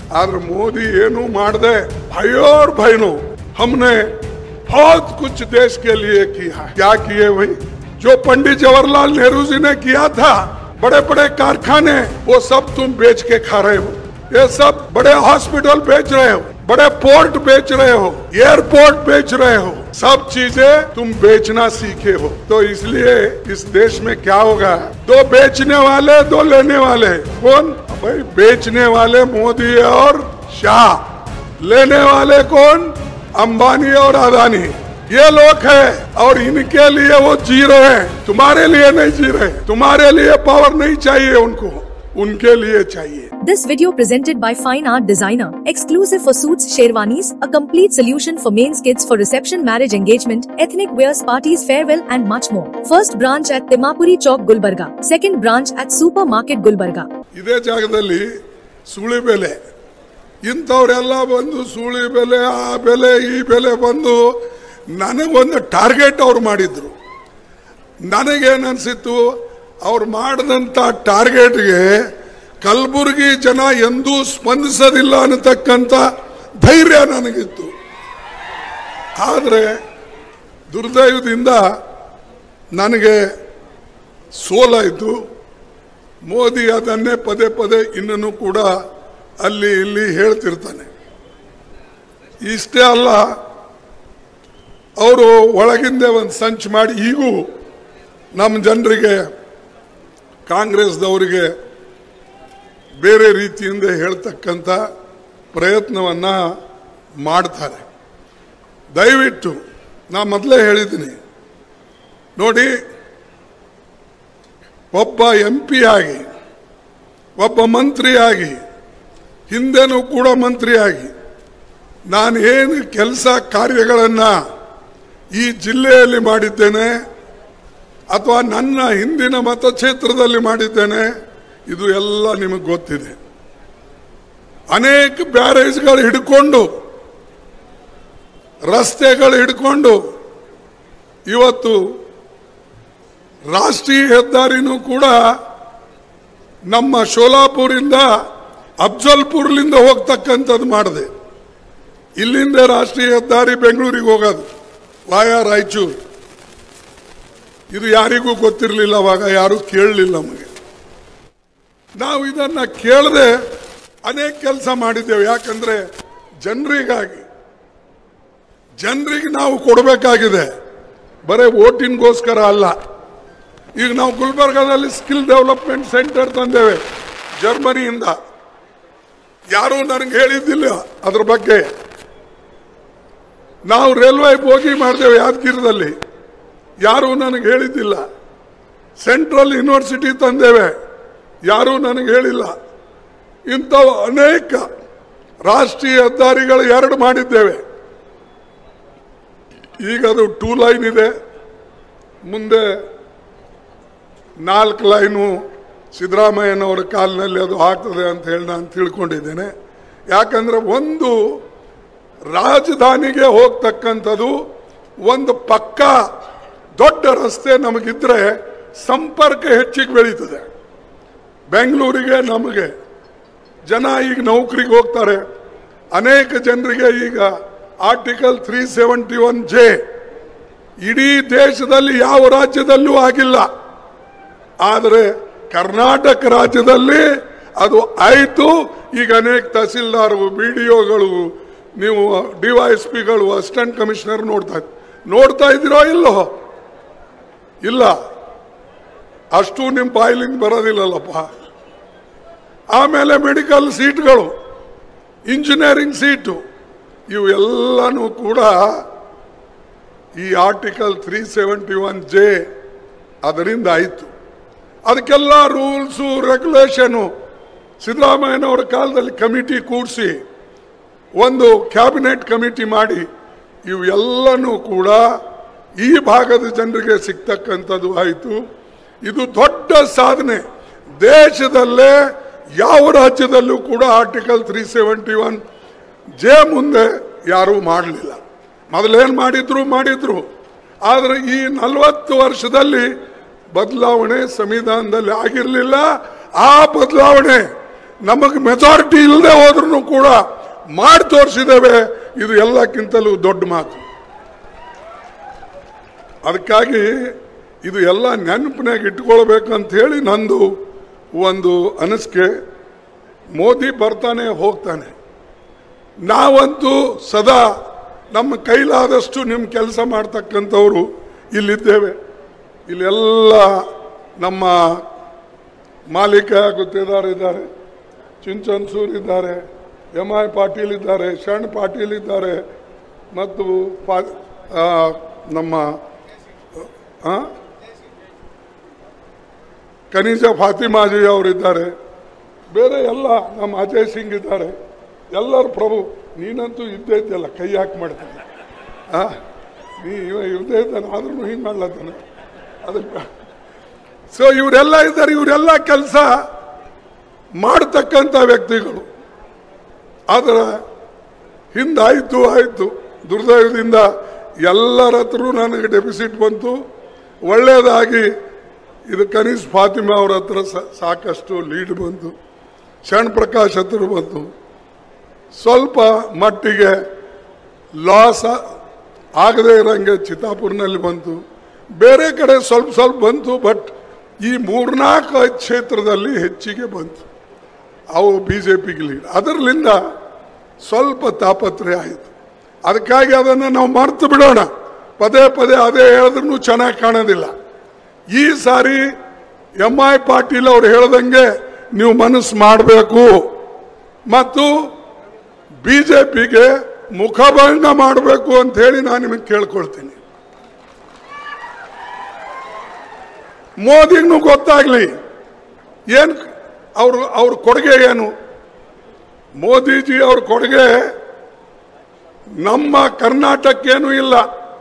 आದ್ರೆ मोदी ಏನು ಮಾಡದೆ भाई और बहनों हमने बहुत कुछ देश के लिए किया है। क्या किए भाई जो पंडित जवाहरलाल नेहरू जी ने किया था बड़े बड़े कारखाने वो सब तुम बेच के खा रहे हो ये सब बड़े हॉस्पिटल बेच रहे हो बड़े पोर्ट बेच रहे हो एयरपोर्ट बेच रहे हो सब चीजें तुम बेचना सीखे हो तो इसलिए इस देश में क्या होगा दो बेचने वाले दो लेने वाले कौन भाई बेचने वाले मोदी और शाह लेने वाले कौन अंबानी और अदानी ये लोग हैं और इनके लिए वो जी रहे हैं तुम्हारे लिए नहीं जी रहे तुम्हारे लिए पावर नहीं चाहिए उनको उनके लिए चाहिए This video presented by Fine Art Designer, exclusive for suits, sherwanis, a complete solution for mains kits for reception, marriage engagement, ethnic wears, parties, farewell, and much more. First branch at Timapuri Chowk, Gulbarga. Second branch at Supermarket Gulbarga. ಇದೇ ಜಾಗದಲ್ಲಿ ಸುಳಿ ಬೆಲೆ ಇಂಥವರೆಲ್ಲ ಬಂದು ಸುಳಿ ಬೆಲೆ ಆ ಬೆಲೆ ಈ ಬೆಲೆ ಬಂದು ನನಗೊಂದು ಟಾರ್ಗೆಟ್ ಅವ್ರು ಮಾಡಿದ್ರು ನನಗೇನನ್ಸಿತ್ತು ಅವ್ರು ಮಾಡಿದಂಥ ಟಾರ್ಗೆಟ್ಗೆ ಕಲಬುರಗಿ ಜನ ಎಂದೂ ಸ್ಪಂದಿಸೋದಿಲ್ಲ ಅನ್ನತಕ್ಕಂಥ ಧೈರ್ಯ ನನಗಿತ್ತು ಆದರೆ ದುರ್ದೈವದಿಂದ ನನಗೆ ಸೋಲಾಯಿತು ಮೋದಿ ಅದನ್ನೇ ಪದೇ ಪದೇ ಇನ್ನೂ ಕೂಡ ಅಲ್ಲಿ ಇಲ್ಲಿ ಹೇಳ್ತಿರ್ತಾನೆ ಇಷ್ಟೇ ಅಲ್ಲ ಅವರು ಒಳಗಿಂದೇ ಒಂದು ಸಂಚು ಮಾಡಿ ಈಗೂ ನಮ್ಮ ಜನರಿಗೆ ಕಾಂಗ್ರೆಸ್ದವರಿಗೆ ಬೇರೆ ರೀತಿಯಿಂದ ಹೇಳ್ತಕ್ಕಂಥ ಪ್ರಯತ್ನವನ್ನು ಮಾಡ್ತಾರೆ ದಯವಿಟ್ಟು ನಾ ಮೊದಲೇ ಹೇಳಿದ್ದೀನಿ ನೋಡಿ ಒಬ್ಬ ಎಂ ಪಿ ಆಗಿ ಒಬ್ಬ ಮಂತ್ರಿಯಾಗಿ ಹಿಂದೆನೂ ಕೂಡ ಮಂತ್ರಿಯಾಗಿ ನಾನು ಏನು ಕೆಲಸ ಕಾರ್ಯಗಳನ್ನು ಈ ಜಿಲ್ಲೆಯಲ್ಲಿ ಮಾಡಿದ್ದೇನೆ ಅಥವಾ ನನ್ನ ಹಿಂದಿನ ಮತಕ್ಷೇತ್ರದಲ್ಲಿ ಮಾಡಿದ್ದೇನೆ ಇದು ಎಲ್ಲ ನಿಮಗೆ ಗೊತ್ತಿದೆ ಅನೇಕ ಬ್ಯಾರೇಜ್ಗಳು ಹಿಡ್ಕೊಂಡು ರಸ್ತೆಗಳು ಹಿಡ್ಕೊಂಡು ಇವತ್ತು ರಾಷ್ಟ್ರೀಯ ಹೆದ್ದಾರಿನೂ ಕೂಡ ನಮ್ಮ ಶೋಲಾಪುರಿಂದ ಅಫ್ಜಲ್ಪುರ್ಲಿಂದ ಹೋಗ್ತಕ್ಕಂಥದ್ದು ಮಾಡಿದೆ ಇಲ್ಲಿಂದ ರಾಷ್ಟ್ರೀಯ ಹೆದ್ದಾರಿ ಬೆಂಗಳೂರಿಗೆ ಹೋಗೋದು ವಾಯಾ ರಾಯಚೂರು ಇದು ಯಾರಿಗೂ ಗೊತ್ತಿರಲಿಲ್ಲ ಅವಾಗ ಯಾರು ಕೇಳಲಿಲ್ಲ ನಮಗೆ ನಾವು ಇದನ್ನ ಕೇಳದೆ ಅನೇಕ ಕೆಲಸ ಮಾಡಿದ್ದೇವೆ ಯಾಕಂದ್ರೆ ಜನರಿಗಾಗಿ ಜನರಿಗೆ ನಾವು ಕೊಡಬೇಕಾಗಿದೆ ಬರೀ ಓಟಿನ್ಗೋಸ್ಕರ ಅಲ್ಲ ಈಗ ನಾವು ಗುಲ್ಬರ್ಗಾದಲ್ಲಿ ಸ್ಕಿಲ್ ಡೆವಲಪ್ಮೆಂಟ್ ಸೆಂಟರ್ ತಂದೇವೆ ಜರ್ಮನಿಯಿಂದ ಯಾರೂ ನನಗೆ ಹೇಳಿದ್ದಿಲ್ಲ ಅದ್ರ ಬಗ್ಗೆ ನಾವು ರೈಲ್ವೆ ಬೋಗಿ ಮಾಡ್ತೇವೆ ಯಾದಗಿರದಲ್ಲಿ ಯಾರೂ ನನಗೆ ಹೇಳಿದ್ದಿಲ್ಲ ಸೆಂಟ್ರಲ್ ಯೂನಿವರ್ಸಿಟಿ ತಂದೇವೆ ಯಾರೂ ನನಗೆ ಹೇಳಿಲ್ಲ ಇಂಥವು ಅನೇಕ ರಾಷ್ಟ್ರೀಯ ಹೆದ್ದಾರಿಗಳು ಎರಡು ಮಾಡಿದ್ದೇವೆ ಈಗ ಅದು ಟೂ ಲೈನ್ ಇದೆ ಮುಂದೆ ನಾಲ್ಕು ಲೈನು ಸಿದ್ದರಾಮಯ್ಯನವರ ಕಾಲಿನಲ್ಲಿ ಅದು ಆಗ್ತದೆ ಅಂತ ಹೇಳಿ ನಾನು ತಿಳ್ಕೊಂಡಿದ್ದೇನೆ ಯಾಕಂದ್ರೆ ಒಂದು ರಾಜಧಾನಿಗೆ ಹೋಗ್ತಕ್ಕಂಥದ್ದು ಒಂದು ಪಕ್ಕ ದೊಡ್ಡ ರಸ್ತೆ ನಮಗಿದ್ರೆ ಸಂಪರ್ಕ ಹೆಚ್ಚಿಗೆ ಬೆಳೀತದೆ ಬೆಂಗಳೂರಿಗೆ ನಮಗೆ ಜನ ಈಗ ನೌಕರಿಗೆ ಹೋಗ್ತಾರೆ ಅನೇಕ ಜನರಿಗೆ ಈಗ article three seventy one J ಇಡೀ ದೇಶದಲ್ಲಿ ಯಾವ ರಾಜ್ಯದಲ್ಲೂ ಆಗಿಲ್ಲ ಆದರೆ ಕರ್ನಾಟಕ ರಾಜ್ಯದಲ್ಲಿ ಅದು ಆಯಿತು ಈಗ ಅನೇಕ ತಹಸೀಲ್ದಾರ್ ಬಿ ಡಿ ಒಗಳು ನೀವು ಡಿ ವೈ ಎಸ್ ಪಿಗಳು ಅಸಿಸ್ಟೆಂಟ್ ಕಮಿಷನರ್ ನೋಡ್ತಾ ನೋಡ್ತಾ ಇದ್ದೀರೋ ಇಲ್ಲೋ ಇಲ್ಲ ಅಷ್ಟು ನಿಮ್ಮ ಬಾಯ್ಲಿಂಗ್ ಬರೋದಿಲ್ಲಲ್ಲಪ್ಪ ಆಮೇಲೆ ಮೆಡಿಕಲ್ ಸೀಟ್ಗಳು ಇಂಜಿನಿಯರಿಂಗ್ ಸೀಟು ಇವು ಎಲ್ಲನೂ ಕೂಡ ಈ article three seventy one J ಅದರಿಂದ ಆಯಿತು ಅದಕ್ಕೆಲ್ಲ ರೂಲ್ಸು ರೆಗ್ಯುಲೇಷನು ಸಿದ್ದರಾಮಯ್ಯನವರ ಕಾಲದಲ್ಲಿ ಕಮಿಟಿ ಕೂಡಿಸಿ ಒಂದು ಕ್ಯಾಬಿನೆಟ್ ಕಮಿಟಿ ಮಾಡಿ ಇವು ಎಲ್ಲನೂ ಕೂಡ ಈ ಭಾಗದ ಜನರಿಗೆ ಸಿಗ್ತಕ್ಕಂಥದ್ದು ಆಯಿತು ಇದು ದೊಡ್ಡ ಸಾಧನೆ ದೇಶದಲ್ಲೇ ಯಾವ ರಾಜ್ಯದಲ್ಲೂ ಕೂಡ article three seventy one J ಮುಂದೆ ಯಾರೂ ಮಾಡಲಿಲ್ಲ ಮೊದಲೇನು ಮಾಡಿದ್ರು ಮಾಡಿದ್ರು ಆದರೆ ಈ ನಲವತ್ತು ವರ್ಷದಲ್ಲಿ ಬದಲಾವಣೆ ಸಂವಿಧಾನದಲ್ಲಿ ಆಗಿರಲಿಲ್ಲ ಆ ಬದಲಾವಣೆ ನಮಗೆ ಮೆಜಾರಿಟಿ ಇಲ್ಲದೆ ಹೋದ್ರೂ ಕೂಡ ಮಾಡಿ ತೋರಿಸಿದ್ದೇವೆ ಇದು ಎಲ್ಲಕ್ಕಿಂತಲೂ ದೊಡ್ಡ ಮಾತು ಅದಕ್ಕಾಗಿ ಇದು ಎಲ್ಲ ನೆನಪಿನಾಗ ಇಟ್ಕೊಳ್ಬೇಕಂತ ಹೇಳಿ ನಂದು ಒಂದು ಅನಿಸಿಕೆ ಮೋದಿ ಬರ್ತಾನೆ ಹೋಗ್ತಾನೆ ನಾವಂತೂ ಸದಾ ನಮ್ಮ ಕೈಲಾದಷ್ಟು ನಿಮ್ಮ ಕೆಲಸ ಮಾಡ್ತಕ್ಕಂಥವ್ರು ಇಲ್ಲಿದ್ದೇವೆ ಇಲ್ಲೆಲ್ಲ ನಮ್ಮ ಮಾಲೀಕ ಗುತ್ತೇದಾರ್ ಇದ್ದಾರೆ ಚಿಂಚನ್ಸೂರ್ ಇದ್ದಾರೆ ಎಂ ಐ ಪಾಟೀಲ್ ಇದ್ದಾರೆ ಶರಣ್ ಪಾಟೀಲ್ ಇದ್ದಾರೆ ಮತ್ತು ಪಾ ಆ, ನಮ್ಮ ಆ? ಕನಿಜ ಫಾತಿಮಾಜಿ ಅವರಿದ್ದಾರೆ ಬೇರೆ ಎಲ್ಲ ನಮ್ಮ ಅಜಯ್ ಸಿಂಗ್ ಇದ್ದಾರೆ ಎಲ್ಲರೂ ಪ್ರಭು ನೀನಂತೂ ಇದ್ದೇ ಇದ್ದಲ್ಲ ಕೈ ಹಾಕಿ ಮಾಡ್ತಾನೆ ಆ ನೀ ಇವ ಇವ್ದೇ ಇದ್ದಾನೆ ಆದ್ರೂ ಹಿಂಗೆ ಮಾಡ್ಲತ್ತಾನೆ ಅದಕ್ಕೆ ಸೊ ಇವರೆಲ್ಲ ಇದ್ದಾರೆ ಇವರೆಲ್ಲ ಕೆಲಸ ಮಾಡತಕ್ಕಂಥ ವ್ಯಕ್ತಿಗಳು ಆದರೆ ಹಿಂದಾಯಿತು ಆಯಿತು ದುರ್ದೈವದಿಂದ ಎಲ್ಲರ ಹತ್ರ ನನಗೆ ಡೆಪಿಸಿಟ್ ಬಂತು ಒಳ್ಳೆಯದಾಗಿ ಇದು ಕನೀಸ್ ಫಾತಿಮಾ ಅವ್ರ ಹತ್ರ ಸ- ಸಾಕಷ್ಟು ಲೀಡ್ ಬಂತು ಶರಣ್ ಪ್ರಕಾಶ್ ಹತ್ರ ಬಂತು ಸ್ವಲ್ಪ ಮಟ್ಟಿಗೆ ಲಾಸ್ ಆಗದೇ ಇರೋಂಗೆ ಚಿತ್ತಾಪುರ್ನಲ್ಲಿ ಬಂತು ಬೇರೆ ಕಡೆ ಸ್ವಲ್ಪ ಸ್ವಲ್ಪ ಬಂತು ಬಟ್ ಈ ಮೂರ್ನಾಲ್ಕು ಕ್ಷೇತ್ರದಲ್ಲಿ ಹೆಚ್ಚಿಗೆ ಬಂತು ಅವು ಬಿ ಜೆ ಪಿಗೆ ಲೀಡ್ ಅದರಲ್ಲಿಂದ ಸ್ವಲ್ಪ ತಾಪತ್ರೆ ಆಯಿತು ಅದಕ್ಕಾಗಿ ಅದನ್ನು ನಾವು ಮರ್ತು ಬಿಡೋಣ ಪದೇ ಪದೇ ಅದೇ ಹೇಳಿದ್ರೂ ಚೆನ್ನಾಗಿ ಕಾಣೋದಿಲ್ಲ ಈ ಸಾರಿ ಎಂ ಐ ಪಾಟೀಲ್ ಅವ್ರು ಹೇಳ್ದಂಗೆ ನೀವು ಮನಸ್ಸು ಮಾಡಬೇಕು ಮತ್ತು ಬಿ ಜೆ ಪಿಗೆ ಮುಖಭಂಗ ಮಾಡಬೇಕು ಅಂತ ಹೇಳಿ ನಾನು ನಿಮಗೆ ಕೇಳ್ಕೊಳ್ತೀನಿ ಮೋದಿಗೂ ಗೊತ್ತಾಗ್ಲಿ ಏನು ಅವ್ರ ಅವ್ರ ಕೊಡುಗೆ ಏನು ಮೋದಿಜಿ ಅವ್ರ ಕೊಡುಗೆ ನಮ್ಮ ಕರ್ನಾಟಕಕ್ಕೇನು ಇಲ್ಲ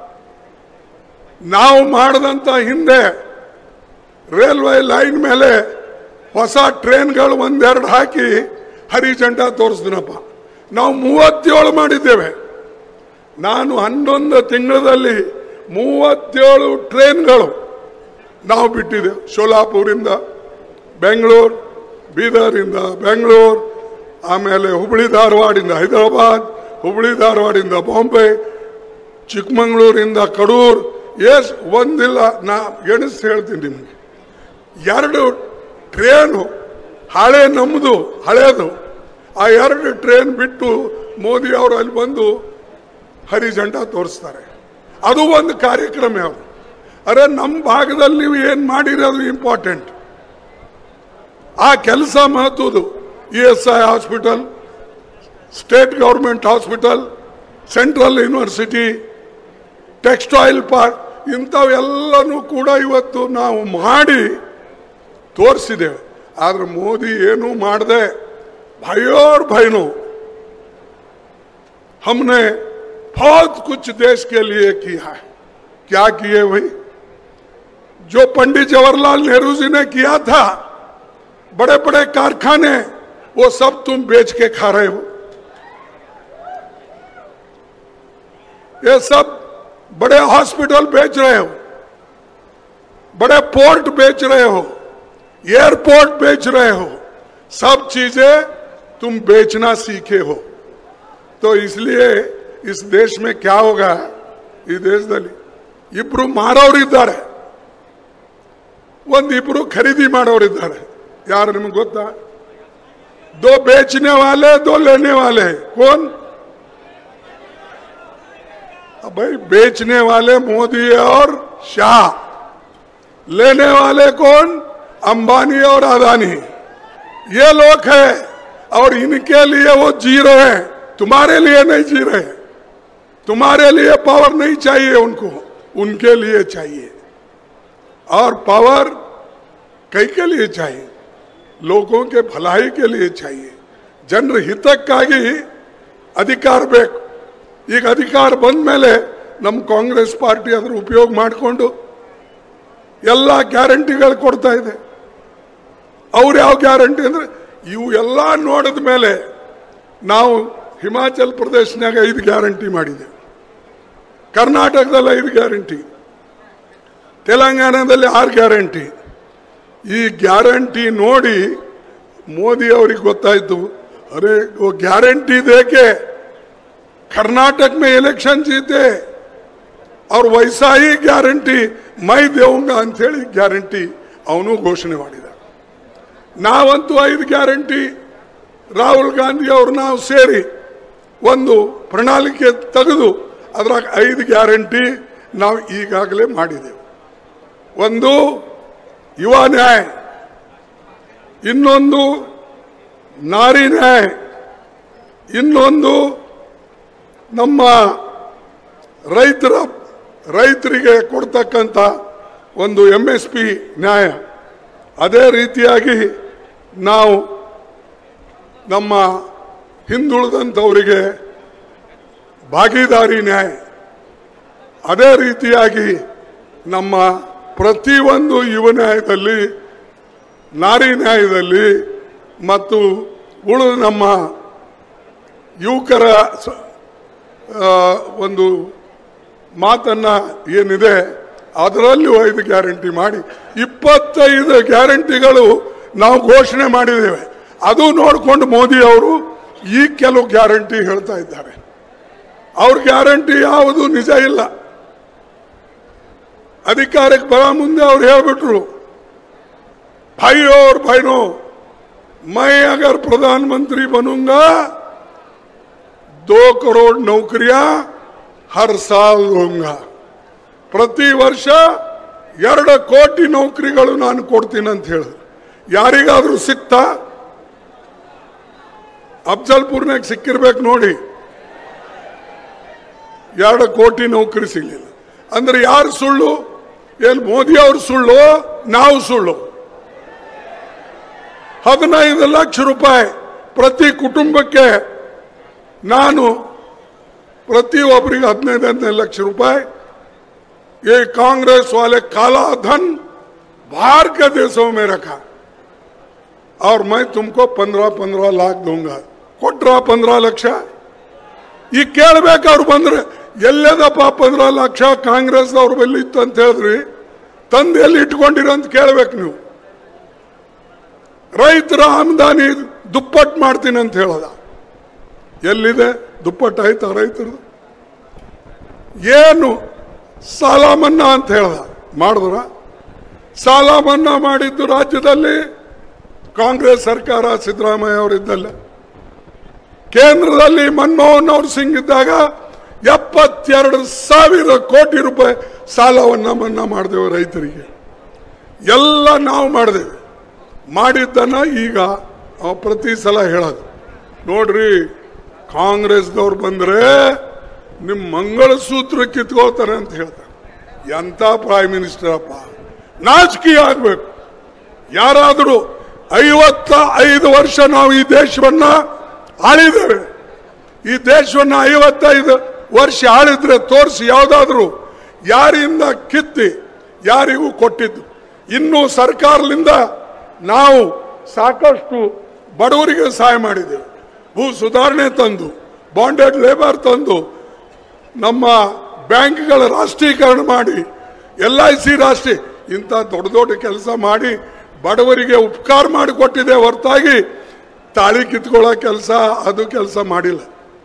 ನಾವು ಮಾಡದಂತ ಹಿಂದೆ ರೈಲ್ವೆ ಲೈನ್ ಮೇಲೆ ಹೊಸ ಟ್ರೈನ್ಗಳು ಒಂದೆರಡು ಹಾಕಿ ಹರಿ ಜೆಂಡಾ ತೋರಿಸಿದ್ನಪ್ಪ ನಾವು ಮೂವತ್ತೇಳು ಮಾಡಿದ್ದೇವೆ ನಾನು ಹನ್ನೊಂದು ತಿಂಗಳಲ್ಲಿ ಮೂವತ್ತೇಳು ಟ್ರೈನ್ಗಳು ನಾವು ಬಿಟ್ಟಿದ್ದೇವೆ ಶೋಲಾಪುರಿಂದ ಬೆಂಗಳೂರು ಬೀದರಿಂದ ಬೆಂಗಳೂರು ಆಮೇಲೆ ಹುಬ್ಳಿ ಧಾರವಾಡಿಂದ ಹೈದರಾಬಾದ್ ಹುಬ್ಳಿ ಧಾರವಾಡಿಂದ ಬಾಂಬೆ ಚಿಕ್ಕಮಂಗ್ಳೂರಿಂದ ಕಡೂರ್ ಎಸ್ ಒಂದಿಲ್ಲ ನಾ ಎಣಿಸಿ ಹೇಳ್ತೀನಿ ನಿಮಗೆ ಎರಡು ಟ್ರೇನು ಹಳೆ ನಮ್ಮದು ಹಳೇದು ಆ ಎರಡು ಟ್ರೈನ್ ಬಿಟ್ಟು ಮೋದಿ ಅವರು ಅಲ್ಲಿ ಬಂದು ಹರಿ ಜೆಂಡಾ ತೋರಿಸ್ತಾರೆ ಅದು ಒಂದು ಕಾರ್ಯಕ್ರಮ ಅವರು ಅರೆ ನಮ್ಮ ಭಾಗದಲ್ಲಿ ನೀವು ಏನು ಮಾಡಿರೋದು ಇಂಪಾರ್ಟೆಂಟ್ ಆ ಕೆಲಸ ಮಹತ್ವದು E S I hospital state government hospital central university textile park ಇಂಥವೆಲ್ಲನೂ ಕೂಡ ಇವತ್ತು ನಾವು ಮಾಡಿ ತೋರಿಸಿದ್ದೇವೆ ಆದರೆ ಮೋದಿ ಏನೂ ಮಾಡದೆ ಭಯೋರ್ भयनो हमने बहुत कुछ देश के लिए किया है क्या किए भाई जो पंडित जवाहरलाल नेहरू जी ने किया था बड़े बड़े कारखाने वो सब तुम बेच के खा रहे हो ये सब बड़े हॉस्पिटल बेच रहे हो बड़े पोर्ट बेच रहे हो एयरपोर्ट बेच रहे हो सब चीजें तुम बेचना सीखे हो तो इसलिए इस देश में क्या होगा ಈ ದೇಶದಲ್ಲಿ ಇಬ್ರು ಮಾರೋರಿದ್ದಾರೆ ಒಂದಿಬ್ರು ಖರೀದಿ ಮಾಡೋರಿದ್ದಾರೆ ಯಾರು ನಿಮ್ಗೆ ಗೊತ್ತಾ दो बेचने वाले दो लेने वाले कौन अब भाई बेचने वाले मोदी और शाह लेने वाले कौन अंबानी और अदानी ये लोग हैं और इनके लिए वो जी रहे हैं तुम्हारे लिए नहीं जी रहे तुम्हारे लिए पावर नहीं चाहिए उनको उनके लिए चाहिए और पावर कई के लिए चाहिए ಲೋಕೋ ಕೆ ಭಲಾಯಿ ಕೆ ಲಿಯೇ ಚಾಹಿಯೆ ಜನರ ಹಿತಕ್ಕಾಗಿ ಅಧಿಕಾರ ಬೇಕು ಈಗ ಅಧಿಕಾರ ಬಂದ ಮೇಲೆ ನಮ್ಮ ಕಾಂಗ್ರೆಸ್ ಪಾರ್ಟಿ ಅದರ ಉಪಯೋಗ ಮಾಡಿಕೊಂಡು ಎಲ್ಲ ಗ್ಯಾರಂಟಿಗಳು ಕೊಡ್ತಾ ಇದೆ ಅವ್ರು ಯಾವ ಗ್ಯಾರಂಟಿ ಅಂದ್ರೆ ಇವು ಎಲ್ಲ ನೋಡಿದ ಮೇಲೆ ನಾವು ಹಿಮಾಚಲ್ ಪ್ರದೇಶನಾಗ ಐದು ಗ್ಯಾರಂಟಿ ಮಾಡಿದೆ ಕರ್ನಾಟಕದಲ್ಲಿ ಐದು ಗ್ಯಾರಂಟಿ ತೆಲಂಗಾಣದಲ್ಲಿ ಆರು ಗ್ಯಾರಂಟಿ ಈ ಗ್ಯಾರಂಟಿ ನೋಡಿ मोदी ಅವರಿಗೆ ಗೊತ್ತಾಯ್ತು अरे वो गारंटी दे के कर्नाटक में इलेक्शन जीते और वैसा ही ಗ್ಯಾರಂಟಿ ಮೈ ದೇವಂಗ ಅಂತೇಳಿ ಗ್ಯಾರಂಟಿ ಅವನು ಘೋಷಣೆ ಮಾಡಿದ ನಾವಂತೂ ಐದು ಗ್ಯಾರಂಟಿ ರಾಹುಲ್ ಗಾಂಧಿ ಅವರು ನಾವು ಸೇರಿ ಒಂದು ಪ್ರಣಾಳಿಕೆ ತೆಗೆದು ಅದ್ರಾಗ ಐದು ಗ್ಯಾರಂಟಿ ನಾವು ಈಗಾಗಲೇ ಮಾಡಿದೆವು ಒಂದು ಯುವ ನ್ಯಾಯ ಇನ್ನೊಂದು ನಾರಿ ನ್ಯಾಯ ಇನ್ನೊಂದು ನಮ್ಮ ರೈತರ ರೈತರಿಗೆ ಕೊಡ್ತಕ್ಕಂಥ ಒಂದು ಎಮ್ ಎಸ್ ಪಿ ನ್ಯಾಯ ಅದೇ ರೀತಿಯಾಗಿ ನಾವು ನಮ್ಮ ಹಿಂದುಳಿದಂಥವರಿಗೆ ಭಾಗಿದಾರಿ ನ್ಯಾಯ ಅದೇ ರೀತಿಯಾಗಿ ನಮ್ಮ ಪ್ರತಿಯೊಂದು ಯುವ ನ್ಯಾಯದಲ್ಲಿ ನಾರಿ ನ್ಯಾಯದಲ್ಲಿ ಮತ್ತು ಉಳಿದ ನಮ್ಮ ಯುವಕರ ಸ- ಆ, ಒಂದು ಮಾತನ್ನ ಏನಿದೆ ಅದರಲ್ಲೂ ಐದು ಗ್ಯಾರಂಟಿ ಮಾಡಿ ಇಪ್ಪತ್ತೈದು ಗ್ಯಾರಂಟಿಗಳು ನಾವು ಘೋಷಣೆ ಮಾಡಿದ್ದೇವೆ ಅದು ನೋಡಿಕೊಂಡು ಮೋದಿ ಅವರು ಈ ಕೆಲವು ಗ್ಯಾರಂಟಿ ಹೇಳ್ತಾ ಇದ್ದಾರೆ ಅವ್ರ ಗ್ಯಾರಂಟಿ ಯಾವುದು ನಿಜ ಇಲ್ಲ ಅಧಿಕಾರಕ್ಕೆ ಬರ ಮುಂದೆ ಅವ್ರು ಹೇಳ್ಬಿಟ್ರು भाई और बहनों मैं अगर प्रधानमंत्री बनूंगा दो करोड़ नौकरियां हर साल दूंगा ಪ್ರತಿ ವರ್ಷ ಎರಡು ಕೋಟಿ ನೌಕರಿಗಳು ನಾನು ಕೊಡ್ತೀನಿ ಅಂತ ಹೇಳಿದ್ರು ಯಾರಿಗಾದ್ರೂ ಸಿಕ್ತಾ ಅಫ್ಜಲ್ಪುರ್ನಾಗ ಸಿಕ್ಕಿರ್ಬೇಕು ನೋಡಿ ಎರಡು ಕೋಟಿ ನೌಕರಿ ಸಿಗ್ಲಿಲ್ಲ ಅಂದ್ರೆ ಯಾರು ಸುಳ್ಳು ಏನ್ ಮೋದಿ ಅವ್ರ ಸುಳ್ಳು ನಾವು ಸುಳ್ಳು ಹದಿನೈದು ಲಕ್ಷ ರೂಪಾಯಿ ಪ್ರತಿ ಕುಟುಂಬಕ್ಕೆ ನಾನು ಪ್ರತಿ ಒಬ್ಬರಿಗೆ ಹದಿನೈದು ಹದಿನೈದು ಲಕ್ಷ ರೂಪಾಯಿ ये कांग्रेस वाले काला धन बाहर के देशों में रखा और मैं तुमको पंद्रह पंद्रह लाख दूंगा ಕೊಟ್ರ ಪಂದ್ರ ಲಕ್ಷ ಈಗ ಕೇಳ್ಬೇಕು ಅವ್ರು ಬಂದ್ರೆ ಎಲ್ಲದಪ್ಪ ಪಂದ್ರ ಲಕ್ಷ ಕಾಂಗ್ರೆಸ್ ಅವ್ರ ಬಲ್ಲಿ ಇತ್ತು ಅಂತ ಹೇಳಿದ್ರಿ ತಂದು ಎಲ್ಲಿ ಇಟ್ಕೊಂಡಿರ ಅಂತ ಕೇಳ್ಬೇಕು ನೀವು ರೈತರ ಆಮದಾನಿ ದುಪ್ಪಟ್ಟು ಮಾಡ್ತೀನಿ ಅಂತ ಹೇಳದ ಎಲ್ಲಿದೆ ದುಪ್ಪಟ್ಟು ಆಯ್ತಾ ರೈತರದು ಏನು ಸಾಲ ಮನ್ನಾ ಅಂತ ಹೇಳ್ದ ಮಾಡಿದ್ರ ಸಾಲ ಮನ್ನಾ ಮಾಡಿದ್ದು ರಾಜ್ಯದಲ್ಲಿ ಕಾಂಗ್ರೆಸ್ ಸರ್ಕಾರ ಸಿದ್ದರಾಮಯ್ಯ ಅವರಿದ್ದಲ್ಲ ಕೇಂದ್ರದಲ್ಲಿ ಮನಮೋಹನ್ ಅವ್ರು ಸಿಂಗ್ ಇದ್ದಾಗ ಎಪ್ಪತ್ತೆರಡು ಸಾವಿರ ಕೋಟಿ ರೂಪಾಯಿ ಸಾಲವನ್ನ ಮನ್ನಾ ಮಾಡಿದೆವು ರೈತರಿಗೆ ಎಲ್ಲ ನಾವು ಮಾಡಿದೆವು ಮಾಡಿದ್ದನ್ನ ಈಗ ಅವ ಪ್ರತಿ ಸಲ ಹೇಳೋದು ನೋಡ್ರಿ ಕಾಂಗ್ರೆಸ್ದವ್ರು ಬಂದ್ರೆ ನಿಮ್ಮ ಮಂಗಳಸೂತ್ರ ಕಿತ್ಕೋತಾರೆ ಅಂತ ಹೇಳ್ತಾರೆ ಎಂತ ಪ್ರೈಮ್ ಮಿನಿಸ್ಟರ್ ಅಪ್ಪ ನಾಚಿಕೆ ಆಗ್ಬೇಕು ಯಾರಾದರೂ ಐವತ್ತ ಐದು ವರ್ಷ ನಾವು ಈ ದೇಶವನ್ನ ಆಳಿದ್ದೇವೆ ಈ ದೇಶವನ್ನ ಐವತ್ತೈದು ವರ್ಷ ಆಳಿದ್ರೆ ತೋರಿಸಿ ಯಾವುದಾದ್ರೂ ಯಾರಿಂದ ಕಿತ್ತಿ ಯಾರಿಗೂ ಕೊಟ್ಟಿದ್ದು ಇನ್ನು ಸರ್ಕಾರದಿಂದ ನಾವು ಸಾಕಷ್ಟು ಬಡವರಿಗೆ ಸಹಾಯ ಮಾಡಿದ್ದೇವೆ ಭೂ ಸುಧಾರಣೆ ತಂದು ಬಾಂಡೆಡ್ ಲೇಬರ್ ತಂದು ನಮ್ಮ ಬ್ಯಾಂಕ್ಗಳ ರಾಷ್ಟ್ರೀಕರಣ ಮಾಡಿ ಎಲ್ ಐ ಸಿ ರಾಷ್ಟ್ರೀಯ ಇಂಥ ದೊಡ್ಡ ದೊಡ್ಡ ಕೆಲಸ ಮಾಡಿ ಬಡವರಿಗೆ ಉಪಕಾರ ಮಾಡಿಕೊಟ್ಟಿದೆ ಹೊರತಾಗಿ ತಾಳಿ ಕಿತ್ಕೊಳ್ಳೋ ಕೆಲಸ ಅದು ಕೆಲಸ ಮಾಡಿಲ್ಲ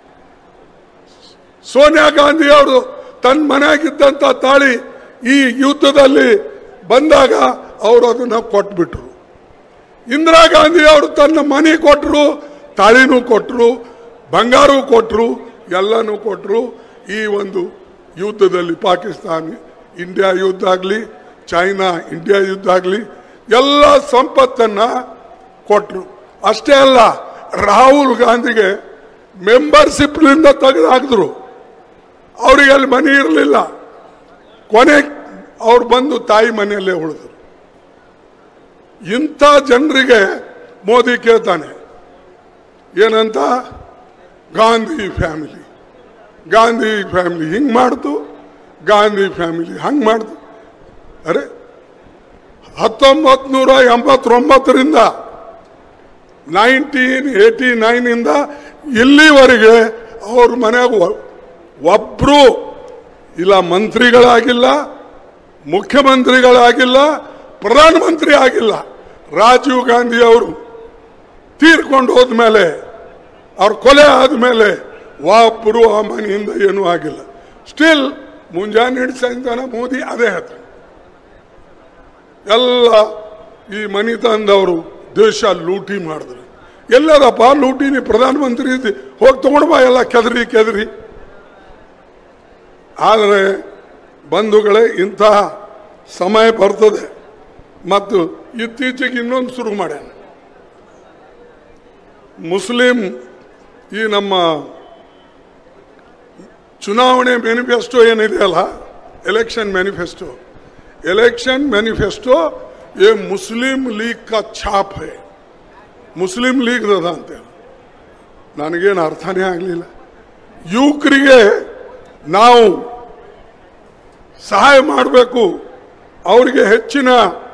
ಸೋನಿಯಾ ಗಾಂಧಿ ಅವರು ತನ್ನ ಮನೆಯಾಗಿದ್ದಂಥ ತಾಳಿ ಈ ಯುದ್ಧದಲ್ಲಿ ಬಂದಾಗ ಅವರು ಅದನ್ನ ಕೊಟ್ಬಿಟ್ರು ಇಂದಿರಾ ಗಾಂಧಿ ಅವರು ತನ್ನ ಮನೆ ಕೊಟ್ಟರು ತಾಳಿನೂ ಕೊಟ್ಟರು ಬಂಗಾರ ಕೊಟ್ಟರು ಎಲ್ಲನೂ ಕೊಟ್ಟರು ಈ ಒಂದು ಯುದ್ಧದಲ್ಲಿ ಪಾಕಿಸ್ತಾನ ಇಂಡಿಯಾ ಯುದ್ಧ ಆಗಲಿ ಚೈನಾ ಇಂಡಿಯಾ ಯುದ್ಧ ಆಗಲಿ ಎಲ್ಲ ಸಂಪತ್ತನ್ನ ಕೊಟ್ಟರು ಅಷ್ಟೇ ಅಲ್ಲ ರಾಹುಲ್ ಗಾಂಧಿಗೆ ಮೆಂಬರ್ಶಿಪ್ನಿಂದ ತೆಗೆದು ಹಾಕಿದ್ರು ಅವರಿಗೆ ಅಲ್ಲಿ ಮನೆ ಇರಲಿಲ್ಲ ಕೊನೆ ಅವ್ರು ಬಂದು ತಾಯಿ ಮನೆಯಲ್ಲೇ ಉಳಿದ್ರು ಇಂಥ ಜನರಿಗೆ ಮೋದಿ ಕೇಳ್ತಾನೆ ಏನಂತ ಗಾಂಧಿ ಫ್ಯಾಮಿಲಿ ಗಾಂಧಿ ಫ್ಯಾಮಿಲಿ ಹಿಂಗ್ ಮಾಡ್ತು ಗಾಂಧಿ ಫ್ಯಾಮಿಲಿ ಹಂಗ್ ಮಾಡ್ತು ಅರೆ ಹತ್ತೊಂಬತ್ ನೂರ ಎಂಬತ್ತೊಂಬತ್ತರಿಂದ ನೈನ್ಟೀನ್ ಏಟಿ ನೈನಿಂದ ಇಲ್ಲಿವರೆಗೆ ಅವ್ರ ಮನೆಯಾಗ ಒಬ್ರು ಇಲ್ಲ ಮಂತ್ರಿಗಳಾಗಿಲ್ಲ ಮುಖ್ಯಮಂತ್ರಿಗಳಾಗಿಲ್ಲ ಪ್ರಧಾನಮಂತ್ರಿ ಆಗಿಲ್ಲ ರಾಜೀವ್ ಗಾಂಧಿ ಅವರು ತೀರ್ಕೊಂಡು ಹೋದ್ಮೇಲೆ ಅವ್ರ ಕೊಲೆ ಆದ್ಮೇಲೆ ಒಬ್ಬರು ಆ ಮನೆಯಿಂದ ಏನೂ ಆಗಿಲ್ಲ ಸ್ಟಿಲ್ ಮುಂಜಾನೆ ಹಿಡಿದು ಸಾಯಂಕಾಲ ಮೋದಿ ಅದೇ ಹೇಳ್ತಾರೆ ಎಲ್ಲ ಈ ಮನಿತನದವರು ದೇಶ ಲೂಟಿ ಮಾಡಿದ್ರು ಎಲ್ಲದಪ್ಪ ಲೂಟಿ ನೀ ಪ್ರಧಾನಮಂತ್ರಿ ಇದ್ದಿ ಹೋಗಿ ತಗೊಂಡು ಬಾ ಎಲ್ಲ ಕೆದರಿ ಕೆದರಿ ಆದರೆ ಬಂಧುಗಳೇ ಇಂತಹ ಸಮಯ ಬರ್ತದೆ ಮತ್ತು ಇತ್ತೀಚೆಗೆ ಇನ್ನೊಂದು ಶುರು ಮಾಡ್ಯಾನ ಮುಸ್ಲಿಂ ಈ ನಮ್ಮ ಚುನಾವಣೆ ಮ್ಯಾನಿಫೆಸ್ಟೋ ಏನಿದೆಯಲ್ಲ ಎಲೆಕ್ಷನ್ ಮ್ಯಾನಿಫೆಸ್ಟೋ इलेक्शन मैनिफेस्टो ये मुस्लिम लीग का छाप है ಮುಸ್ಲಿಂ ಲೀಗ್ ಅದ ಅಂತೇಳಿ ನನಗೇನು ಅರ್ಥನೇ ಆಗಲಿಲ್ಲ ಯುವಕರಿಗೆ ನಾವು ಸಹಾಯ ಮಾಡಬೇಕು ಅವರಿಗೆ ಹೆಚ್ಚಿನ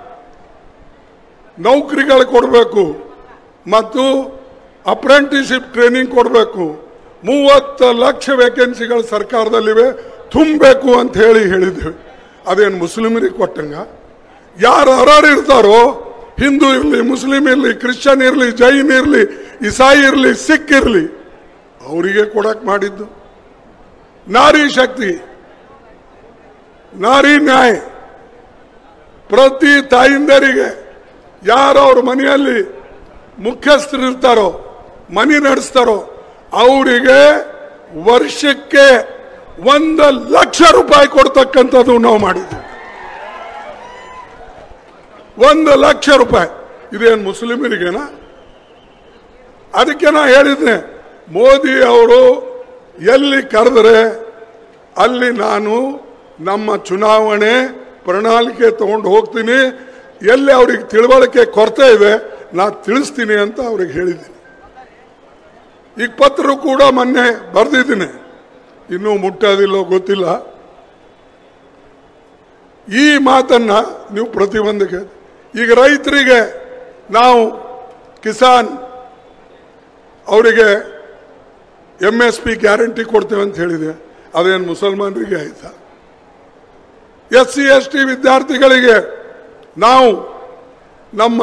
ನೌಕರಿಗಳು ಕೊಡಬೇಕು ಮತ್ತು ಅಪ್ರೆಂಟಿಸ್ಶಿಪ್ ಟ್ರೈನಿಂಗ್ ಕೊಡಬೇಕು ಮೂವತ್ತು ಲಕ್ಷ ವೇಕೆನ್ಸಿಗಳು ಸರ್ಕಾರದಲ್ಲಿವೆ ತುಂಬಬೇಕು ಅಂತ ಹೇಳಿ ಹೇಳಿದ್ದೇವೆ ಅದೇನು ಮುಸ್ಲಿಮರಿಗೆ ಕೊಟ್ಟಂಗ ಯಾರು ಅರ್ಹರು ಇರ್ತಾರೋ ಹಿಂದೂ ಇರಲಿ ಮುಸ್ಲಿಂ ಇರಲಿ ಕ್ರಿಶ್ಚಿಯನ್ ಇರಲಿ ಜೈನ್ ಇರಲಿ ಇಸಾಯಿ ಇರಲಿ ಸಿಖ್ ಇರಲಿ ಅವರಿಗೆ ಕೊಡಕ್ ಮಾಡಿದ್ದು ನಾರಿ ಶಕ್ತಿ ನಾರಿ ನ್ಯಾಯ ಪ್ರತಿ ತಾಯಿಂದರಿಗೆ ಯಾರು ಅವ್ರ ಮನೆಯಲ್ಲಿ ಮುಖ್ಯಸ್ಥರು ಇರ್ತಾರೋ ಮನೆ ನಡೆಸ್ತಾರೋ ಅವರಿಗೆ ವರ್ಷಕ್ಕೆ ಒಂದು ಲಕ್ಷ ರೂಪಾಯಿ ಕೊಡ್ತಕ್ಕಂಥದ್ದು ನಾವು ಮಾಡಿದ್ವಿ ಒಂದು ಲಕ್ಷ ರೂಪಾಯಿ ಇದೇನು ಮುಸ್ಲಿಮರಿಗೇನ ಅದಕ್ಕೆ ನಾ ಹೇಳಿದ್ನೆ ಮೋದಿ ಅವರು ಎಲ್ಲಿ ಕರೆದ್ರೆ ಅಲ್ಲಿ ನಾನು ನಮ್ಮ ಚುನಾವಣೆ ಪ್ರಣಾಳಿಕೆ ತಗೊಂಡು ಹೋಗ್ತೀನಿ ಎಲ್ಲಿ ಅವ್ರಿಗೆ ತಿಳುವಳಿಕೆ ಕೊರತೆ ಇದೆ ನಾ ತಿಳಿಸ್ತೀನಿ ಅಂತ ಅವ್ರಿಗೆ ಹೇಳಿದ್ದೀನಿ ಈಗ ಪತ್ರ ಕೂಡ ಮೊನ್ನೆ ಬರೆದಿದ್ದೀನಿ ಇನ್ನೂ ಮುಟ್ಟೋದಿಲ್ಲೋ ಗೊತ್ತಿಲ್ಲ ಈ ಮಾತನ್ನ ನೀವು ಪ್ರತಿಬಂಧಕ್ಕೆ ಈಗ ರೈತರಿಗೆ ನಾವು ಕಿಸಾನ್ ಅವರಿಗೆ ಎಮ್ ಎಸ್ ಪಿ ಗ್ಯಾರಂಟಿ ಕೊಡ್ತೇವೆ ಅಂತ ಹೇಳಿದೆ ಅದೇನು ಮುಸಲ್ಮಾನರಿಗೆ ಆಯ್ತಾ ಎಸ್ ಸಿ ಎಸ್ ಟಿ ವಿದ್ಯಾರ್ಥಿಗಳಿಗೆ ನಾವು ನಮ್ಮ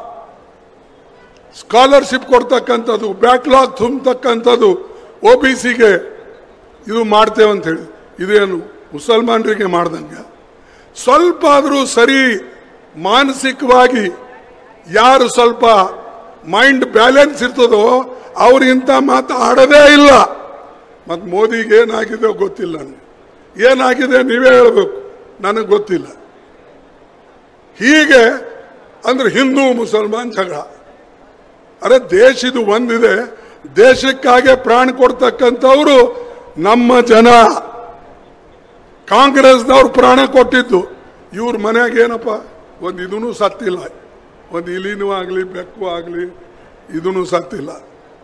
ಸ್ಕಾಲರ್ಶಿಪ್ ಕೊಡ್ತಕ್ಕಂಥದ್ದು ಬ್ಯಾಕ್ಲಾಗ್ ತುಂಬತಕ್ಕಂಥದ್ದು ಒ ಬಿ ಸಿಗೆ ಇದು ಮಾಡ್ತೇವೆ ಅಂತ ಹೇಳಿ ಇದೇನು ಮುಸಲ್ಮಾನರಿಗೆ ಮಾಡ್ದಂಗೆ ಸ್ವಲ್ಪ ಆದರೂ ಸರಿ ಮಾನಸಿಕವಾಗಿ ಯಾರು ಸ್ವಲ್ಪ ಮೈಂಡ್ ಬ್ಯಾಲೆನ್ಸ್ ಇರ್ತದೋ ಅವ್ರು ಇಂಥ ಮಾತು ಆಡೋದೇ ಇಲ್ಲ ಮತ್ತು ಮೋದಿಗೆ ಏನಾಗಿದೆ ಗೊತ್ತಿಲ್ಲ ನನಗೆ ಏನಾಗಿದೆ ನೀವೇ ಹೇಳಬೇಕು ನನಗೆ ಗೊತ್ತಿಲ್ಲ ಹೀಗೆ ಅಂದ್ರೆ ಹಿಂದೂ ಮುಸಲ್ಮಾನ್ ಜಗಳ ಅರೆ ದೇಶದು ಒಂದಿದೆ ದೇಶಕ್ಕಾಗೆ ಪ್ರಾಣ ಕೊಡ್ತಕ್ಕಂಥವ್ರು ನಮ್ಮ ಜನ ಕಾಂಗ್ರೆಸ್ನವ್ರು ಪ್ರಾಣ ಕೊಟ್ಟಿದ್ದು ಇವ್ರ ಮನ್ಯಾಗ ಏನಪ್ಪ ಒಂದು ಇದೂ ಸತ್ತಿಲ್ಲ ಒಂದು ಇಲಿನೂ ಆಗಲಿ ಬೆಕ್ಕು ಆಗಲಿ ಇದೂ ಸತ್ತಿಲ್ಲ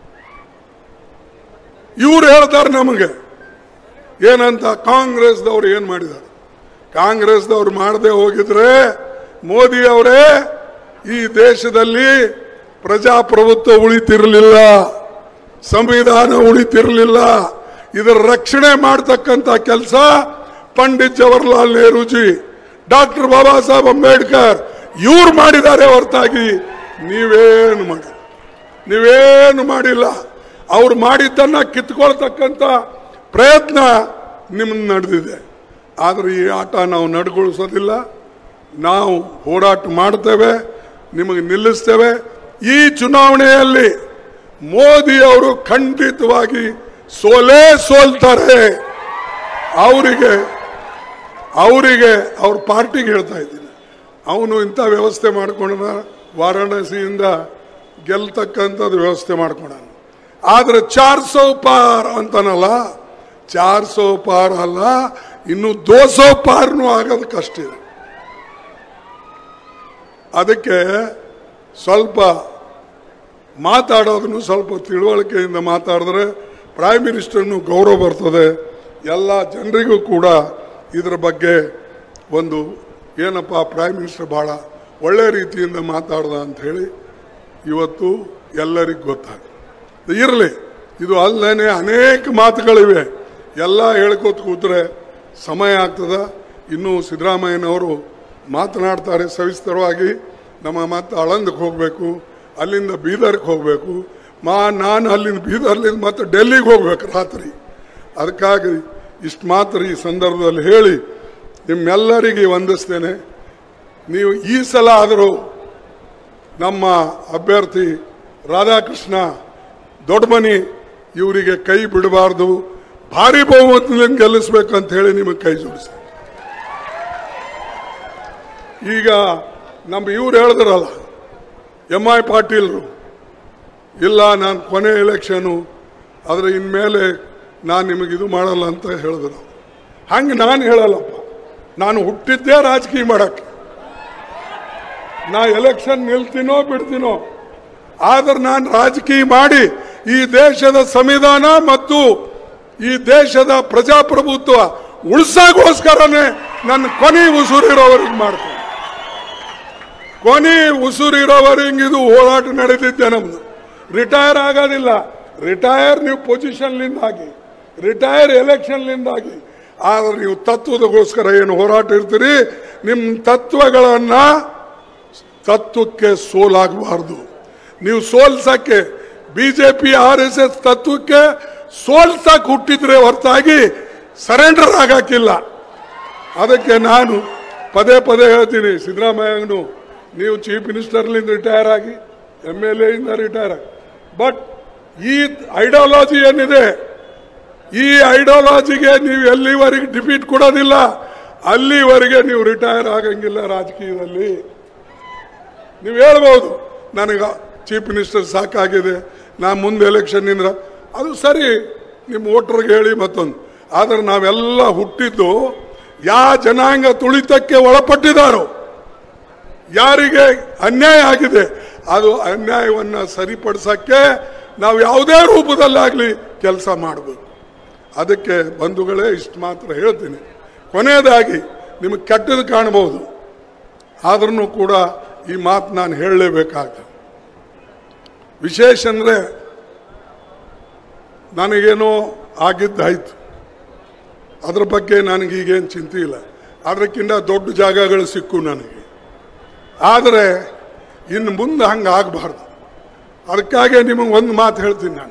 ಇವ್ರು ಹೇಳ್ತಾರೆ ನಮಗೆ ಏನಂತ ಕಾಂಗ್ರೆಸ್ದವ್ರು ಏನು ಮಾಡಿದ್ದಾರೆ ಕಾಂಗ್ರೆಸ್ದವ್ರು ಮಾಡದೆ ಹೋಗಿದ್ರೆ ಮೋದಿ ಅವರೇ ಈ ದೇಶದಲ್ಲಿ ಪ್ರಜಾಪ್ರಭುತ್ವ ಉಳಿತಿರಲಿಲ್ಲ ಸಂವಿಧಾನ ಉಳಿತಿರಲಿಲ್ಲ ಇದರ ರಕ್ಷಣೆ ಮಾಡ್ತಕ್ಕಂಥ ಕೆಲಸ ಪಂಡಿತ್ ಜವಾಹರ್ಲಾಲ್ ನೆಹರೂಜಿ ಡಾಕ್ಟರ್ ಬಾಬಾ ಸಾಹೇಬ್ ಅಂಬೇಡ್ಕರ್ ಇವ್ರು ಮಾಡಿದ್ದಾರೆ ಹೊರತಾಗಿ ನೀವೇನು ಮಾಡಿ ನೀವೇನು ಮಾಡಿಲ್ಲ ಅವ್ರು ಮಾಡಿದ್ದನ್ನ ಕಿತ್ಕೊಳ್ತಕ್ಕಂಥ ಪ್ರಯತ್ನ ನಿಮ್ಮ ನಡೆದಿದೆ ಆದರೆ ಈ ಆಟ ನಾವು ನಡ್ಗೊಳಿಸೋದಿಲ್ಲ ನಾವು ಹೋರಾಟ ಮಾಡ್ತೇವೆ ನಿಮಗೆ ನಿಲ್ಲಿಸ್ತೇವೆ ಈ ಚುನಾವಣೆಯಲ್ಲಿ ಮೋದಿ ಅವರು ಖಂಡಿತವಾಗಿ ಸೋಲೇ ಸೋಲ್ತಾರೆ ಅವರಿಗೆ ಅವರಿಗೆ ಅವ್ರ ಪಾರ್ಟಿಗೆ ಹೇಳ್ತಾ ಇದ್ದೀನಿ ಅವನು ಇಂಥ ವ್ಯವಸ್ಥೆ ಮಾಡ್ಕೊಂಡ ವಾರಾಣಸಿಯಿಂದ ಗೆಲ್ತಕ್ಕಂಥದ್ದು ವ್ಯವಸ್ಥೆ ಮಾಡ್ಕೊಂಡ ಆದ್ರೆ ಚಾರ್ ಸೌ ಪಾರ್ ಅಂತಾನಲ್ಲ ಚಾರ್ ಸೌ ಪಾರ್ ಅಲ್ಲ ಇನ್ನು ದೋಸೋ ಪಾರ್ನು ಆಗೋದು ಕಷ್ಟ ಇದೆ ಅದಕ್ಕೆ ಸ್ವಲ್ಪ ಮಾತಾಡೋದನ್ನು ಸ್ವಲ್ಪ ತಿಳುವಳಿಕೆಯಿಂದ ಮಾತಾಡಿದ್ರೆ ಪ್ರೈಮ್ ಮಿನಿಸ್ಟರ್ನು ಗೌರವ ಬರ್ತದೆ ಎಲ್ಲ ಜನರಿಗೂ ಕೂಡ ಇದರ ಬಗ್ಗೆ ಒಂದು ಏನಪ್ಪ ಪ್ರೈಮ್ ಮಿನಿಸ್ಟರ್ ಭಾಳ ಒಳ್ಳೆ ರೀತಿಯಿಂದ ಮಾತಾಡ್ದ ಅಂತ ಹೇಳಿ ಇವತ್ತು ಎಲ್ಲರಿಗೂ ಗೊತ್ತಾಗ್ತದೆ ಇರಲಿ ಇದು ಅಲ್ಲದೆ ಅನೇಕ ಮಾತುಗಳಿವೆ ಎಲ್ಲ ಹೇಳ್ಕೊತ ಕೂತ್ರೆ ಸಮಯ ಆಗ್ತದ ಇನ್ನು ಸಿದ್ದರಾಮಯ್ಯನವರು ಮಾತನಾಡ್ತಾರೆ ಸವಿಸ್ತರವಾಗಿ ನಮ್ಮ ಮಾತು ಆಳಂದಕ್ಕೆ ಹೋಗಬೇಕು ಅಲ್ಲಿಂದ ಬೀದರ್ಗೆ ಹೋಗಬೇಕು ಮಾ ನಾನು ಅಲ್ಲಿಂದ ಬೀದರ್ಲಿಂದ ಮತ್ತೆ ಡೆಲ್ಲಿಗೆ ಹೋಗ್ಬೇಕು ರಾತ್ರಿ ಅದಕ್ಕಾಗಿ ಇಷ್ಟು ಮಾತ್ರ ಈ ಸಂದರ್ಭದಲ್ಲಿ ಹೇಳಿ ನಿಮ್ಮೆಲ್ಲರಿಗೆ ವಂದಿಸ್ತೇನೆ ನೀವು ಈ ಸಲ ಆದರೂ ನಮ್ಮ ಅಭ್ಯರ್ಥಿ ರಾಧಾಕೃಷ್ಣ ದೊಡ್ಡಮನಿ ಇವರಿಗೆ ಕೈ ಬಿಡಬಾರ್ದು ಭಾರಿ ಬಹುಮತದಿಂದ ಗೆಲ್ಲಿಸ್ಬೇಕಂತ ಹೇಳಿ ನಿಮಗೆ ಕೈ ಜೋಡಿಸಿ ಈಗ ನಮ್ಮ ಇವ್ರು ಹೇಳಿದ್ರಲ್ಲ ಎಮ್ ಐ ಪಾಟೀಲ್ರು ಇಲ್ಲ ನಾನು ಕೊನೆ ಎಲೆಕ್ಷನು ಆದರೆ ಇನ್ಮೇಲೆ ನಾನು ನಿಮಗೆ ಇದು ಮಾಡಲ್ಲ ಅಂತ ಹೇಳಿದ್ರು ಹಂಗೆ ನಾನು ಹೇಳಲ್ಲಪ್ಪ ನಾನು ಹುಟ್ಟಿದ್ದೇ ರಾಜಕೀಯ ಮಾಡಕ್ಕೆ ನಾ ಎಲೆಕ್ಷನ್ ನಿಲ್ತೀನೋ ಬಿಡ್ತೀನೋ ಆದ್ರೆ ನಾನು ರಾಜಕೀಯ ಮಾಡಿ ಈ ದೇಶದ ಸಂವಿಧಾನ ಮತ್ತು ಈ ದೇಶದ ಪ್ರಜಾಪ್ರಭುತ್ವ ಉಳಿಸೋಗೋಸ್ಕರನೇ ನನ್ನ ಕೊನೆ ಉಸುರಿರೋವರೆಗೆ ಮಾಡ್ತೀನಿ ಕೊನೆ ಉಸುರಿರೋವರೆಗೆ ಇದು ಹೋರಾಟ ನಡೆದಿದ್ದೆ ನಮ್ದು ರಿಟೈರ್ ಆಗೋದಿಲ್ಲ ರಿಟೈರ್ ನೀವು ಪೊಸಿಷನ್ಲಿಂದಾಗಿ ರಿಟೈರ್ ಎಲೆಕ್ಷನ್ಲಿಂದಾಗಿ ಆದ್ರೆ ನೀವು ತತ್ವದಗೋಸ್ಕರ ಏನು ಹೋರಾಟ ಇರ್ತೀರಿ ನಿಮ್ಮ ತತ್ವಗಳನ್ನ ತತ್ವಕ್ಕೆ ಸೋಲಾಗಬಾರ್ದು ನೀವು ಸೋಲ್ಸಕ್ಕೆ ಬಿಜೆಪಿ ಆರ್ ಎಸ್ ಎಸ್ ತತ್ವಕ್ಕೆ ಸೋಲ್ಸಕ್ಕೆ ಹುಟ್ಟಿದ್ರೆ ಹೊರತಾಗಿ ಸರೆಂಡರ್ ಆಗಕ್ಕಿಲ್ಲ ಅದಕ್ಕೆ ನಾನು ಪದೇ ಪದೇ ಹೇಳ್ತೀನಿ ಸಿದ್ದರಾಮಯ್ಯನು ನೀವು ಚೀಫ್ ಮಿನಿಸ್ಟರ್ಲಿಂದ ರಿಟೈರ್ ಆಗಿ ಎಮ್ ಎಲ್ ಎಯಿಂದ ರಿಟೈರ್ ಆಗಿ ಬಟ್ ಈ ಐಡಿಯಾಲಜಿ ಏನಿದೆ ಈ ಐಡಿಯಾಲಜಿಗೆ ನೀವು ಎಲ್ಲಿವರೆಗೆ ಡಿಫೀಟ್ ಕೊಡೋದಿಲ್ಲ ಅಲ್ಲಿವರೆಗೆ ನೀವು ರಿಟೈರ್ ಆಗಂಗಿಲ್ಲ ರಾಜಕೀಯದಲ್ಲಿ ನೀವು ಹೇಳ್ಬೋದು ನನಗೆ ಚೀಫ್ ಮಿನಿಸ್ಟರ್ ಸಾಕಾಗಿದೆ ನಾ ಮುಂದೆ ಎಲೆಕ್ಷನ್ ನಿಂದ್ರ ಅದು ಸರಿ ನಿಮ್ಮ ವೋಟ್ರಿಗೆ ಹೇಳಿ ಮತ್ತೊಂದು ಆದರೆ ನಾವೆಲ್ಲ ಹುಟ್ಟಿದ್ದು ಯಾ ಜನಾಂಗ ತುಳಿತಕ್ಕೆ ಒಳಪಟ್ಟಿದ್ದಾರೋ ಯಾರಿಗೆ ಅನ್ಯಾಯ ಆಗಿದೆ ಅದು ಅನ್ಯಾಯವನ್ನು ಸರಿಪಡಿಸಕ್ಕೆ ನಾವು ಯಾವುದೇ ರೂಪದಲ್ಲಾಗಲಿ ಕೆಲಸ ಮಾಡಬೇಕು ಅದಕ್ಕೆ ಬಂಧುಗಳೇ ಇಷ್ಟು ಮಾತ್ರ ಹೇಳ್ತೀನಿ ಕೊನೆಯದಾಗಿ ನಿಮಗೆ ಕೆಟ್ಟದ್ದು ಕಾಣಬಹುದು ಆದ್ರೂ ಕೂಡ ಈ ಮಾತು ನಾನು ಹೇಳಲೇಬೇಕಾಗ್ತದೆ ವಿಶೇಷ ಅಂದರೆ ನನಗೇನೋ ಆಗಿದ್ದಾಯ್ತು ಅದ್ರ ಬಗ್ಗೆ ನನಗೀಗೇನು ಚಿಂತೆ ಇಲ್ಲ ಅದಕ್ಕಿಂತ ದೊಡ್ಡ ಜಾಗಗಳು ಸಿಕ್ಕು ನನಗೆ ಆದರೆ ಇನ್ನು ಮುಂದೆ ಹಂಗೆ ಆಗಬಾರ್ದು ಅದಕ್ಕಾಗಿ ನಿಮಗೆ ಒಂದು ಮಾತು ಹೇಳ್ತೀನಿ ನಾನು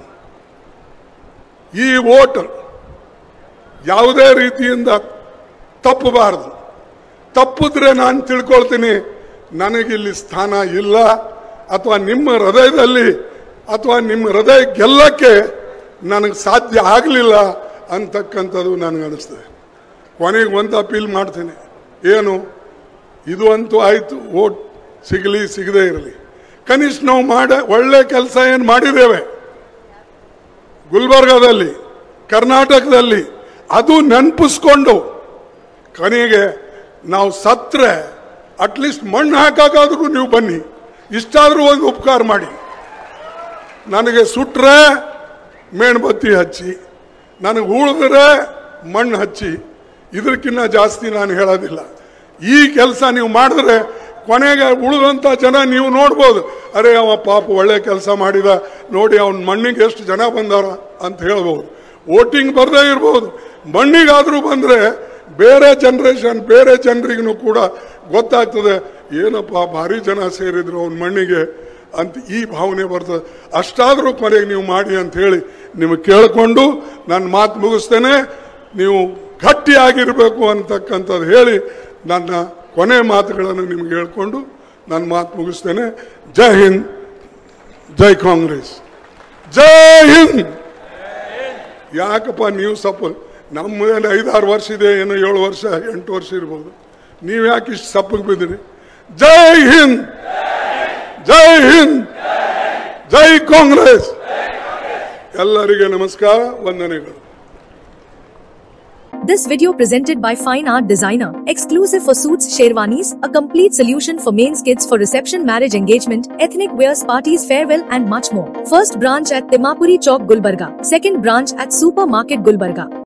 ಈ ಓಟ್ ಯಾವುದೇ ರೀತಿಯಿಂದ ತಪ್ಪಬಾರ್ದು ತಪ್ಪಿದ್ರೆ ನಾನು ತಿಳ್ಕೊಳ್ತೀನಿ ನನಗಿಲ್ಲಿ ಸ್ಥಾನ ಇಲ್ಲ ಅಥವಾ ನಿಮ್ಮ ಹೃದಯದಲ್ಲಿ ಅಥವಾ ನಿಮ್ಮ ಹೃದಯ ಗೆಲ್ಲಕ್ಕೆ ನನಗೆ ಸಾಧ್ಯ ಆಗಲಿಲ್ಲ ಅಂತಕ್ಕಂಥದ್ದು ನನಗೆ ಅನಿಸ್ತದೆ ಕೊನೆಗೆ ಒಂದು ಅಪೀಲ್ ಮಾಡ್ತೇನೆ ಏನು ಇದು ಅಂತೂ ಆಯಿತು ಓಟ್ ಸಿಗಲಿ ಸಿಗದೇ ಇರಲಿ ಕನಿಷ್ಠ ನಾವು ಮಾಡ ಒಳ್ಳೆ ಕೆಲಸ ಏನು ಮಾಡಿದ್ದೇವೆ ಗುಲ್ಬರ್ಗಾದಲ್ಲಿ ಕರ್ನಾಟಕದಲ್ಲಿ ಅದು ನೆನಪಿಸ್ಕೊಂಡು ಕೊನೆಗೆ ನಾವು ಸತ್ರೆ ಅಟ್ಲೀಸ್ಟ್ ಮಣ್ಣು ಹಾಕಾಕಾದ್ರೂ ನೀವು ಬನ್ನಿ ಇಷ್ಟಾದರೂ ಒಂದು ಉಪಕಾರ ಮಾಡಿ ನನಗೆ ಸುಟ್ರೆ ಮೇಣಬತ್ತಿ ಹಚ್ಚಿ ನನಗೆ ಉಳಿದ್ರೆ ಮಣ್ಣು ಹಚ್ಚಿ ಇದಕ್ಕಿಂತ ಜಾಸ್ತಿ ನಾನು ಹೇಳೋದಿಲ್ಲ ಈ ಕೆಲಸ ನೀವು ಮಾಡಿದ್ರೆ ಕೊನೆಗೆ ಉಳಿದಂಥ ಜನ ನೀವು ನೋಡ್ಬೋದು ಅರೆ ಅವ ಪಾಪ ಒಳ್ಳೆ ಕೆಲಸ ಮಾಡಿದ ನೋಡಿ ಅವನ ಮಣ್ಣಿಗೆ ಎಷ್ಟು ಜನ ಬಂದಾರ ಅಂತ ಹೇಳ್ಬೋದು ವೋಟಿಂಗ್ ಬರದೇ ಇರ್ಬೋದು ಮಣ್ಣಿಗಾದರೂ ಬಂದರೆ ಬೇರೆ ಜನ್ರೇಷನ್ ಬೇರೆ ಜನರಿಗೂ ಕೂಡ ಗೊತ್ತಾಗ್ತದೆ ಏನಪ್ಪ ಭಾರಿ ಜನ ಸೇರಿದ್ರು ಅವನ ಮಣ್ಣಿಗೆ ಅಂತ ಈ ಭಾವನೆ ಬರ್ತದೆ ಅಷ್ಟಾದರೂ ಕೊನೆಗೆ ನೀವು ಮಾಡಿ ಅಂತ ಹೇಳಿ ನಿಮಗೆ ಕೇಳಿಕೊಂಡು ನನ್ನ ಮಾತು ಮುಗಿಸ್ತೇನೆ ನೀವು ಗಟ್ಟಿಯಾಗಿರಬೇಕು ಅಂತಕ್ಕಂಥದ್ದು ಹೇಳಿ ನನ್ನ ಕೊನೆ ಮಾತುಗಳನ್ನು ನಿಮ್ಗೆ ಹೇಳ್ಕೊಂಡು ನನ್ನ ಮಾತು ಮುಗಿಸ್ತೇನೆ ಜೈ ಹಿಂದ್ ಜೈ ಕಾಂಗ್ರೆಸ್ ಜೈ ಹಿಂದ್ ಯಾಕಪ್ಪ ನೀವು ಸ್ವಲ್ಪ ನಮ್ಮಲ್ಲಿ ಐದಾರು ವರ್ಷ ಇದೆ ಏನೋ ಏಳು ವರ್ಷ ಎಂಟು ವರ್ಷ ಇರ್ಬೋದು ನೀವು ಯಾಕೆ ಇಷ್ಟು ಸಪ್ಪಗೆ ಬಿದ್ದೀರಿ ಜೈ ಹಿಂದ್ ಜೈ ಹಿಂದ್ ಜೈ ಕಾಂಗ್ರೆಸ್ ಎಲ್ಲರಿಗೆ ನಮಸ್ಕಾರ ವಂದನೆಗಳು This video presented by Fine Art Designer, exclusive for suits, sherwanis, a complete solution for main kids for reception, marriage, engagement, ethnic wears, parties, farewell, and much more. First branch at Timapuri Chowk, Gulbarga. Second branch at Supermarket Gulbarga.